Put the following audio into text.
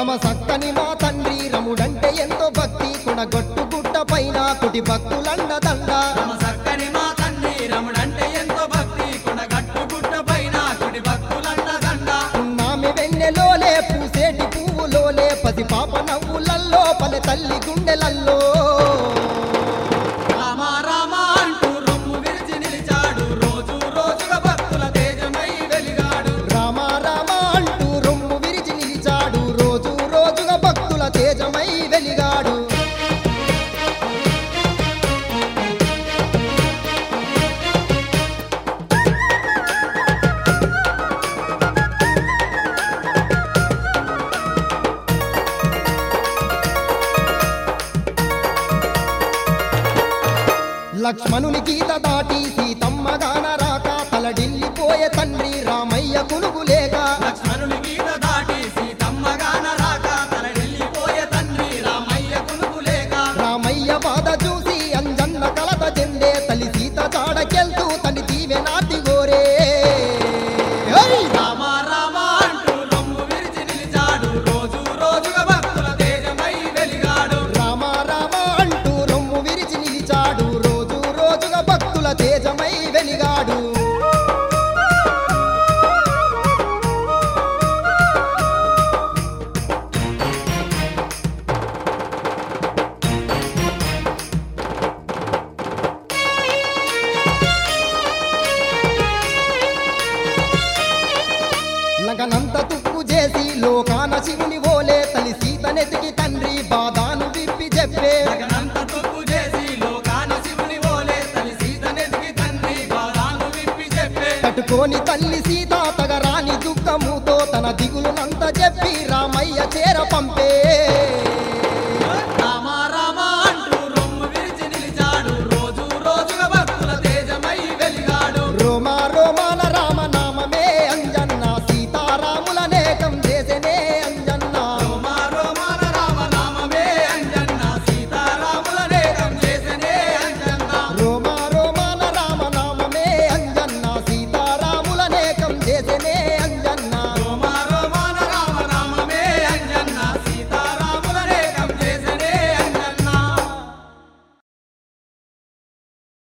రమ సక్కని మా తండ్రి రముడంటే ఎంతో భక్తి కొనగొట్టు గుట్ట పైన కుటి భక్తులండ దండ రమ సక్కని మా తండ్రి రముడంటే ఎంతో భక్తి కొండగట్టు గుట్ట పైన కుడి భక్తులంట దండ ఉన్నామె వెన్నెలోలే పూసేటి పువ్వులోలే పసి పాప నవ్వులల్లో పలె తల్లి గుండెలల్లో రామ రామ అంటూ రొమ్ము విరిచి నిలిచాడు రోజు రోజుగా భక్తుల తేజమై వెలిగాడు రామ రామ అంటూ రొమ్ము విరిచి నిలిచాడు రోజు రోజుగా భక్తుల తేజమై వెలిగాడు లక్ష్మణుని గీత దాటి సీతమ్మ గాన రాక తలడిల్లిపోయే తండ్రి రామయ్య కులుగులేక లక్ష్మణుని గీత దాటి సీతమ్మ గాన రాక తలడెల్లిపోయే తండ్రి రామయ్య కునుకులేక రామయ్య బాధ చూసి అంజన్న కలత చెందే తల్లి సీత చాడకెళ్తూ తని దీవె నాటి గోరే హరి! రామ రామ అంటూ రొమ్ము విరిచి నిలిచాడు రోజు రోజుగా భక్తుల తేజమై వెలిగాడు రామ రామ అంటూ రొమ్ము విరిచి నిలిచాడు రోజు రోజుగా భక్తుల తేజమై వెలిగాడు లంకనంత తుక్కు చేసి లోకాన శివుని ఓలే తల్లి సీతనెతికి తండ్రి బాధాను విప్పి చెప్పే జగనంత తొక్కు చేసి లోకాన శివుని ఓలే తల్లి సీతనెతికి తండ్రి బాధాను విప్పి చెప్పే తట్టుకొని తల్లి సీత తగరాని దుఃఖముతో తన దిగులునంత చెప్పి రామయ్య చేర పంపే